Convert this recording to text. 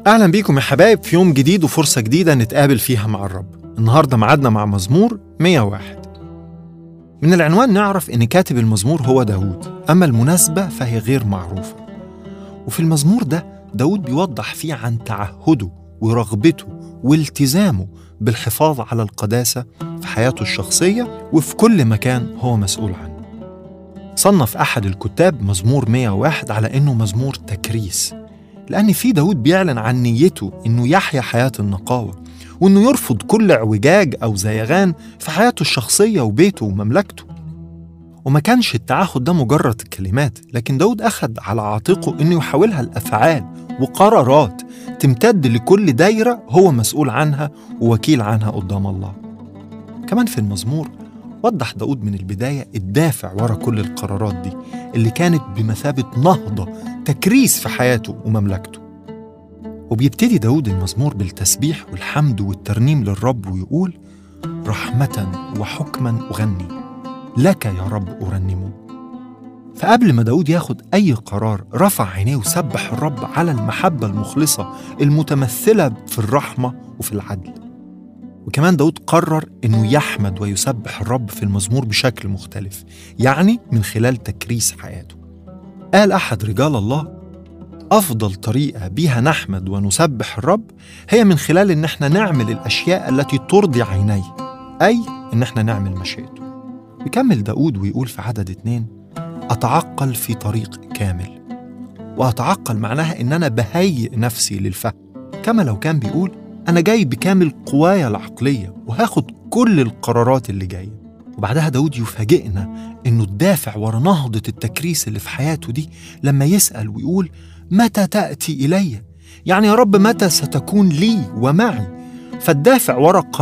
أهلا بيكم يا حبايب في يوم جديد وفرصة جديدة نتقابل فيها مع الرب النهاردة معادنا مع مزمور 101 من العنوان نعرف إن كاتب المزمور هو داود أما المناسبة فهي غير معروفة وفي المزمور ده داود بيوضح فيه عن تعهده ورغبته والتزامه بالحفاظ على القداسة في حياته الشخصية وفي كل مكان هو مسؤول عنه صنف أحد الكتاب مزمور 101 على إنه مزمور تكريس لأن في داود بيعلن عن نيته إنه يحيا حياة النقاوة وإنه يرفض كل اعوجاج أو زيغان في حياته الشخصية وبيته ومملكته وما كانش التعهد ده مجرد كلمات لكن داود أخذ على عاتقه إنه يحولها لأفعال وقرارات تمتد لكل دايرة هو مسؤول عنها ووكيل عنها قدام الله كمان في المزمور وضح داود من البداية الدافع ورا كل القرارات دي اللي كانت بمثابة نهضة تكريس في حياته ومملكته وبيبتدي داود المزمور بالتسبيح والحمد والترنيم للرب ويقول رحمة وحكما أغني لك يا رب أرنمه فقبل ما داود ياخد أي قرار رفع عينيه وسبح الرب على المحبة المخلصة المتمثلة في الرحمة وفي العدل وكمان داود قرر أنه يحمد ويسبح الرب في المزمور بشكل مختلف يعني من خلال تكريس حياته قال أحد رجال الله أفضل طريقة بيها نحمد ونسبح الرب هي من خلال إن احنا نعمل الأشياء التي ترضي عينيه أي إن احنا نعمل مشيئته بيكمل داود ويقول في عدد اتنين أتعقل في طريق كامل وأتعقل معناها إن أنا بهيئ نفسي للفهم كما لو كان بيقول أنا جاي بكامل قوايا العقلية وهاخد كل القرارات اللي جاية وبعدها داود يفاجئنا إنه الدافع ورا نهضة التكريس اللي في حياته دي لما يسأل ويقول متى تأتي إلي؟ يعني يا رب متى ستكون لي ومعي؟ فالدافع ورا